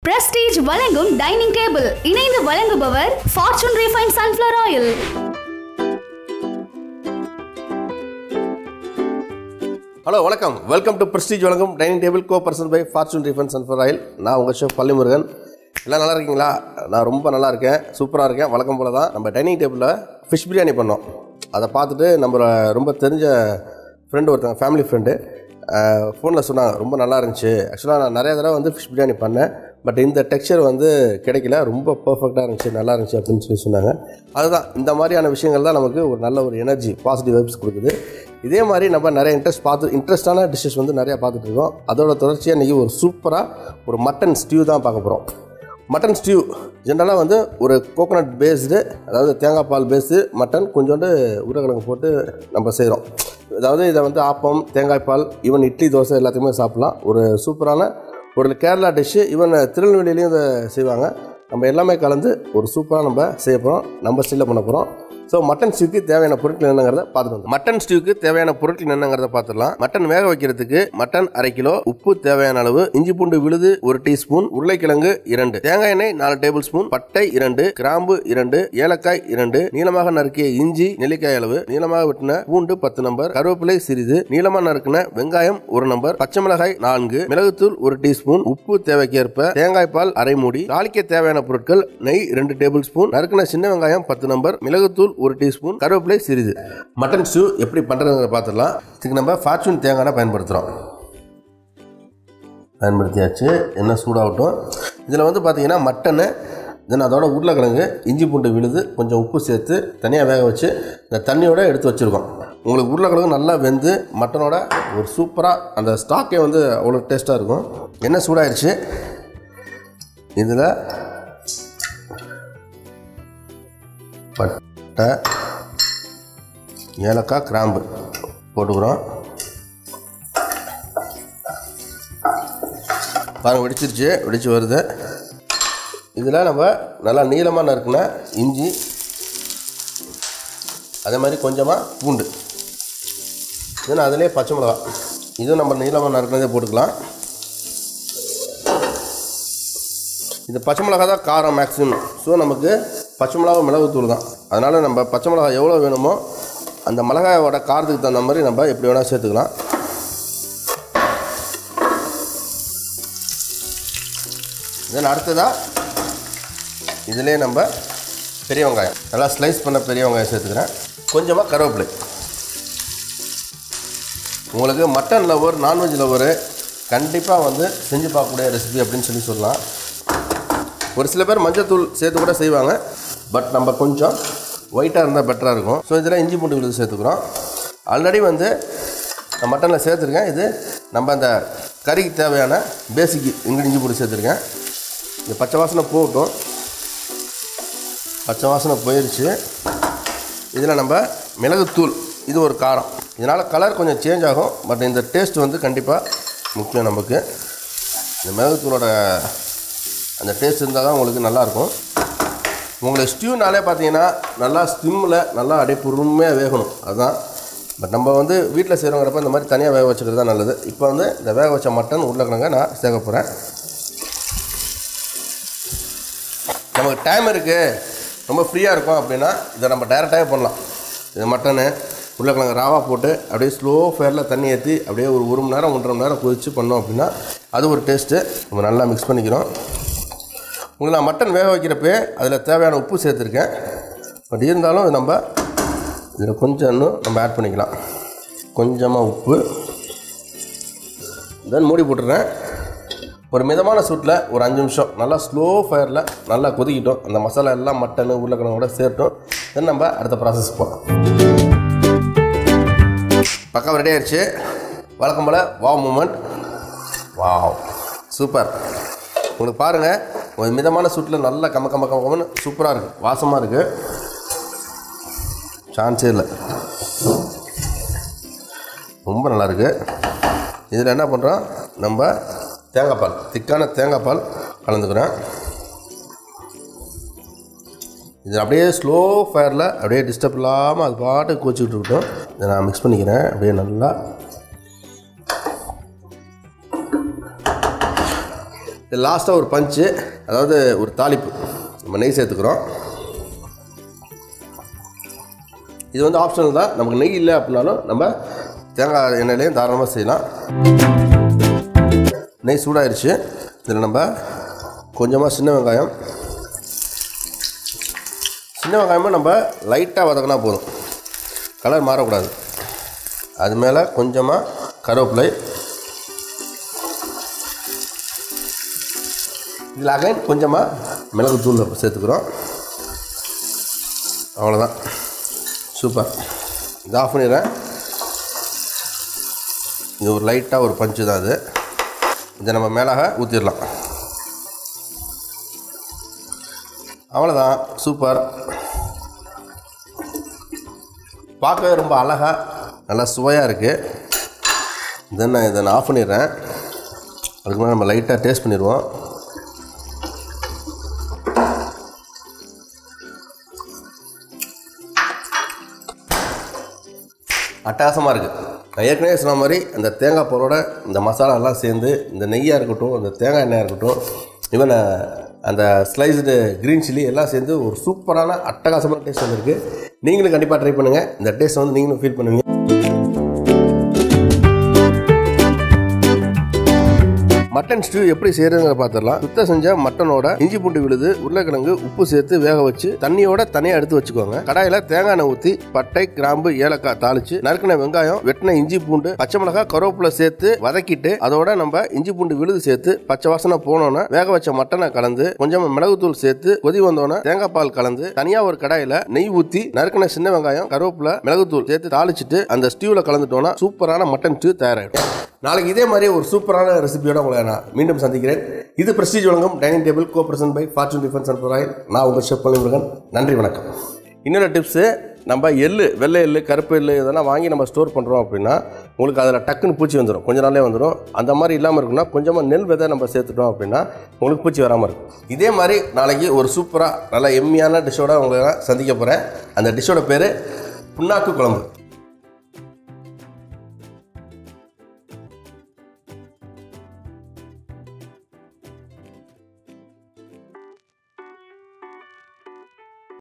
prestige வழங்கும் dining table இணைந்து வழங்குபவர் Fortune refine sunflower oil hello வணக்கம் வெல்கம் டு பிரஸ்டீஜ் வழங்கும் dining table co present by Fortune tiffin sunflower oil நான் உங்கள் ஷெஃப் பள்ளிமுருகன் எல்லாம் நல்லா இருக்கீங்களா நான் ரொம்ப நல்லா இருக்கேன் சூப்பராக இருக்கேன் வழக்கம் போல தான் நம்ம டைனிங் டேபிளில் ஃபிஷ் பிரியாணி பண்ணோம் அதை பார்த்துட்டு நம்ம ரொம்ப தெரிஞ்ச ஃப்ரெண்டு ஒருத்தங்க ஃபேமிலி ஃப்ரெண்டு ஃபோனில் சொன்னாங்க ரொம்ப நல்லா இருந்துச்சு ஆக்சுவலாக நான் நிறைய தடவை வந்து ஃபிஷ் பிரியாணி பண்ணேன் பட் இந்த டெக்ஸ்சர் வந்து கிடைக்கல ரொம்ப பர்ஃபெக்டாக இருந்துச்சு நல்லா இருந்துச்சு அப்படின்னு சொல்லி சொன்னாங்க அதுதான் இந்த மாதிரியான விஷயங்கள் தான் நமக்கு ஒரு நல்ல ஒரு எனர்ஜி பாசிட்டிவ் வைப்ஸ் கொடுக்குது இதே மாதிரி நம்ம நிறைய இன்ட்ரெஸ்ட் பார்த்து இன்ட்ரெஸ்டான டிஷ்ஷஸ் வந்து நிறையா பார்த்துட்டு இருக்கோம் அதோட தொடர்ச்சியாக இன்றைக்கி ஒரு சூப்பராக ஒரு மட்டன் ஸ்டியூ தான் பார்க்க போகிறோம் மட்டன் ஸ்டியூ ஜென்ரலாக வந்து ஒரு கோகோனட் பேஸ்டு அதாவது தேங்காய் பால் பேஸ்டு மட்டன் கொஞ்சோண்டு உருளைக்கிழங்கு போட்டு நம்ம செய்கிறோம் அதாவது இதை வந்து ஆப்பம் தேங்காய் பால் ஈவன் இட்லி தோசை எல்லாத்தையுமே சாப்பிட்லாம் ஒரு சூப்பரான ஒரு கேரளா டிஷ்ஷு ஈவன் திருநெல்வேலியிலையும் இதை செய்வாங்க நம்ம எல்லாமே கலந்து ஒரு சூப்பராக நம்ம செய்ய போகிறோம் நம்ம ஸ்டில்ல பண்ண போகிறோம் ஸோ மட்டன் ஸ்டியூக்கு தேவையான பொருட்கள் என்னங்கிறத பார்த்துக்கோங்க மட்டன் ஸ்டியூக்கு தேவையான பொருட்கள் என்னங்கிறத பார்த்துடலாம் மட்டன் வேக வைக்கிறதுக்கு மட்டன் அரை கிலோ உப்பு தேவையான அளவு இஞ்சி பூண்டு விழுது ஒரு டீஸ்பூன் உருளைக்கிழங்கு இரண்டு தேங்காய் எண்ணெய் நாலு டேபிள் ஸ்பூன் பட்டை இரண்டு கிராம்பு இரண்டு ஏலக்காய் இரண்டு நீளமாக நறுக்கிய இஞ்சி நெல்லிக்காய் அளவு நீளமாக வெட்டின பூண்டு பத்து நம்பர் கருவேப்பிலை சிறிது நீளமாக நறுக்கின வெங்காயம் ஒரு நம்பர் பச்சை மிளகாய் நான்கு மிளகுத்தூள் ஒரு டீஸ்பூன் உப்பு தேவைக்கேற்ப தேங்காய் பால் அரை மூடி தாளிக்க தேவையான பொருட்கள் நெய் ரெண்டு டேபிள் ஸ்பூன் நறுக்கின சின்ன வெங்காயம் பத்து நம்பர் மிளகுத்தூள் ஒரு டீஸ்பூன் கருவேப்பிலை சிறிது மட்டன் ஸ்டூ எப்படி பண்ணுறதுங்கிறத பார்த்துடலாம் இதுக்கு நம்ம ஃபார்ச்சூன் தேங்காய் பயன்படுத்துகிறோம் பயன்படுத்தியாச்சு எண்ணெய் சூடாகட்டும் இதில் வந்து பார்த்தீங்கன்னா மட்டனு தென் அதோட உருளைக்கிழங்கு இஞ்சி பூண்டு விழுது கொஞ்சம் உப்பு சேர்த்து தனியாக வேக வச்சு இந்த தண்ணியோட எடுத்து வச்சுருக்கோம் உங்களுக்கு உருளைக்கிழங்கு நல்லா வெந்து மட்டனோட ஒரு சூப்பராக அந்த ஸ்டாக்கே வந்து அவ்வளோ டேஸ்ட்டாக இருக்கும் எண்ணெய் சூடாயிருச்சு இதில் பட்டை ஏலக்காய் கிராம்பு போட்டுக்கிறோம் பாருங்க வெடிச்சிருச்சு வெடிச்சு வருது இதில் நம்ம நல்லா நீளமாக நறுக்குன இஞ்சி அதே மாதிரி கொஞ்சமாக பூண்டு இதுன்னு அதிலே பச்சை மிளகா இதுவும் நம்ம நீளமாக நறுக்குனதே போட்டுக்கலாம் இது பச்சை மிளகா தான் காரம் மேக்ஸிமம் ஸோ நமக்கு பச்சை மிளகா மிளகுத்தூள் தான் அதனால் நம்ம பச்சை மிளகா எவ்வளோ வேணுமோ அந்த மிளகாயோட காரத்துக்கு தகுந்த மாதிரி நம்ம எப்படி வேணால் சேர்த்துக்கலாம் தென் அடுத்ததாக இதிலே நம்ம பெரிய வெங்காயம் நல்லா ஸ்லைஸ் பண்ண பெரிய வெங்காயம் சேர்த்துக்கிறேன் கொஞ்சமாக கருவேப்பிலை உங்களுக்கு மட்டன் லவர் நான்வெஜ் லவர் கண்டிப்பாக வந்து செஞ்சு பார்க்கக்கூடிய ரெசிபி அப்படின்னு சொல்லி சொல்லலாம் ஒரு சில பேர் மஞ்சத்தூள் சேர்த்து கூட செய்வாங்க பட் நம்ம கொஞ்சம் ஒயிட்டாக இருந்தால் பெட்டராக இருக்கும் ஸோ இதில் இஞ்சி பூண்டு விழுது சேர்த்துக்கிறோம் ஆல்ரெடி வந்து நான் மட்டனில் சேர்த்துருக்கேன் இது நம்ம அந்த கறிக்கு தேவையான பேசிக் இங்கிட்டு இஞ்சி பூண்டு சேர்த்துருக்கேன் இந்த பச்சை வாசனை போகட்டும் பச்சை வாசனை போயிடுச்சு இதில் நம்ம மிளகுத்தூள் இது ஒரு காரம் இதனால் கலர் கொஞ்சம் சேஞ்ச் ஆகும் பட் இந்த டேஸ்ட் வந்து கண்டிப்பாக முக்கியம் நமக்கு இந்த மிளகுத்தூளோட அந்த டேஸ்ட் இருந்தால் தான் உங்களுக்கு நல்லாயிருக்கும் உங்களுக்கு ஸ்டியூனாலே பார்த்தீங்கன்னா நல்லா ஸ்டிம்மில் நல்லா அப்படியே பொறுமையாக வேகணும் அதுதான் பட் நம்ம வந்து வீட்டில் செய்கிறவங்கிறப்ப இந்த மாதிரி தனியாக வேக வச்சுக்கிறது தான் நல்லது இப்போ வந்து இந்த வேக வச்ச மட்டன் உருளைக்கிழங்க நான் சேர்க்க போகிறேன் நமக்கு டைம் இருக்குது ரொம்ப ஃப்ரீயாக இருக்கும் அப்படின்னா இதை நம்ம டைரெக்டாகவே பண்ணலாம் இது மட்டனு உருளைக்கிழங்கு ராவா போட்டு அப்படியே ஸ்லோ ஃபயரில் தண்ணி ஏற்றி அப்படியே ஒரு ஒரு மணி நேரம் ஒன்றரை மணி நேரம் கொதித்து பண்ணோம் அப்படின்னா அது ஒரு டேஸ்ட்டு நம்ம நல்லா மிக்ஸ் பண்ணிக்கிறோம் உங்களுக்கு நான் மட்டன் வேக வைக்கிறப்பே அதில் தேவையான உப்பு சேர்த்துருக்கேன் பட் இருந்தாலும் நம்ம இதில் கொஞ்சம் இன்னும் நம்ம ஆட் பண்ணிக்கலாம் கொஞ்சமாக உப்பு தென் மூடி போட்டுறேன் ஒரு மிதமான சூட்டில் ஒரு அஞ்சு நிமிஷம் நல்லா ஸ்லோ ஃபயரில் நல்லா கொதிக்கிட்டோம் அந்த மசாலா எல்லாம் மட்டன் உருளைக்கிழங்கோட சேர்த்தோம் தென் நம்ம அடுத்த ப்ராசஸ் போகலாம் பக்கம் ரெடி ஆயிடுச்சு வழக்கம் போல் வாவ் மூமெண்ட் வாவ் சூப்பர் உங்களுக்கு பாருங்கள் ஒரு மிதமான சூட்டில் நல்லா கம்ம கம்ம கம்ம கம்மன்னு சூப்பராக இருக்குது வாசமாக இருக்குது சான்ஸே இல்லை ரொம்ப நல்லா இருக்கு இதில் என்ன பண்ணுறோம் நம்ம தேங்காய் பால் திக்கான தேங்காய் பால் கலந்துக்கிறேன் இது அப்படியே ஸ்லோ ஃபயரில் அப்படியே டிஸ்டர்ப் இல்லாமல் அது பாட்டுக்கு கோச்சிக்கிட்டு இருக்கட்டும் இதை நான் மிக்ஸ் பண்ணிக்கிறேன் அப்படியே நல்லா இது லாஸ்ட்டாக ஒரு பஞ்சு அதாவது ஒரு தாளிப்பு நம்ம நெய் சேர்த்துக்கிறோம் இது வந்து ஆப்ஷனல் தான் நமக்கு நெய் இல்லை அப்படின்னாலும் நம்ம தேங்காய் எண்ணெயிலையும் தாராளமாக செய்யலாம் நெய் சூடாயிருச்சு இதில் நம்ம கொஞ்சமாக சின்ன வெங்காயம் சின்ன வெங்காயமும் நம்ம லைட்டாக வதக்கினா போதும் கலர் மாறக்கூடாது அது மேலே கொஞ்சமாக கருவேப்பிலை இதில் அகைன் கொஞ்சமாக மிளகுத்தூள் சேர்த்துக்கிறோம் அவ்வளோதான் சூப்பர் இது ஆஃப் பண்ணிடுறேன் இது ஒரு லைட்டாக ஒரு பஞ்சு தான் அது இதை நம்ம மேலாக ஊற்றிடலாம் அவ்வளோதான் சூப்பர் பார்க்கவே ரொம்ப அழகாக நல்லா சுவையாக இருக்குது தென் நான் இதை நான் ஆஃப் பண்ணிடுறேன் அதுக்கு மேலே நம்ம லைட்டாக டேஸ்ட் பண்ணிடுவோம் அட்டகாசமாக இருக்குது நான் ஏற்கனவே சொன்ன மாதிரி அந்த தேங்காய் பாலோட இந்த மசாலா எல்லாம் சேர்ந்து இந்த நெய்யாக இருக்கட்டும் இந்த தேங்காய் எண்ணெயாக இருக்கட்டும் ஈவன் அந்த ஸ்லைஸ்டு க்ரீன் சில்லி எல்லாம் சேர்ந்து ஒரு சூப்பரான அட்டகாசமான டேஸ்ட் வந்திருக்கு நீங்களும் கண்டிப்பாக ட்ரை பண்ணுங்கள் இந்த டேஸ்ட் வந்து நீங்களும் ஃபீல் பண்ணுவீங்க மட்டன் ஸ்டூ எப்படி செய்யறதுங்கிற பார்த்துடலாம் சுத்தம் செஞ்ச மட்டனோட இஞ்சி பூண்டு விழுது உருளைக்கிழங்கு உப்பு சேர்த்து வேக வச்சு தண்ணியோட தனியாக எடுத்து வச்சுக்கோங்க கடாயில தேங்காய் எண்ணெய் ஊற்றி பட்டை கிராம்பு ஏலக்காய் தாளிச்சு நறுக்கின வெங்காயம் வெட்டின இஞ்சி பூண்டு பச்சை மிளகாய் கருவேப்பிலை சேர்த்து வதக்கிட்டு அதோட நம்ம இஞ்சி பூண்டு விழுது சேர்த்து பச்சை வாசனை போனோன்னே வேக வச்ச மட்டனை கலந்து கொஞ்சமா மிளகுத்தூள் சேர்த்து கொதி வந்தோன்னே தேங்காய் பால் கலந்து தனியா ஒரு கடாயில நெய் ஊற்றி நறுக்கின சின்ன வெங்காயம் கருவேப்பிலை மிளகுத்தூள் சேர்த்து தாளிச்சிட்டு அந்த ஸ்டியூல கலந்துட்டோம்னா சூப்பரான மட்டன் ஸ்டியூ தயாராகிடும் நாளைக்கு இதே மாதிரி ஒரு சூப்பரான ரெசிபியோட உங்களை நான் மீண்டும் சந்திக்கிறேன் இது பிரஸ்டீஜ் வழங்கும் dining table co present by Fortune defence and royal நான் உங்கள் ஷெஃப் முருகன் நன்றி வணக்கம் இன்னொரு டிப்ஸு நம்ம எள்ளு வெள்ளை எள்ளு கருப்பு எள்ளு இதெல்லாம் வாங்கி நம்ம ஸ்டோர் பண்ணுறோம் அப்படின்னா உங்களுக்கு அதில் டக்குன்னு பூச்சி வந்துடும் கொஞ்ச நாளே வந்துடும் அந்த மாதிரி இல்லாமல் இருக்குன்னா கொஞ்சமாக நெல் விதை நம்ம சேர்த்துட்டோம் அப்படின்னா உங்களுக்கு பூச்சி வராமல் இருக்கும் இதே மாதிரி நாளைக்கு ஒரு சூப்பராக நல்ல எம்மியான டிஷ்ஷோட உங்களை நான் சந்திக்க போகிறேன் அந்த டிஷ்ஷோட பேர் புண்ணாக்கு குழம்பு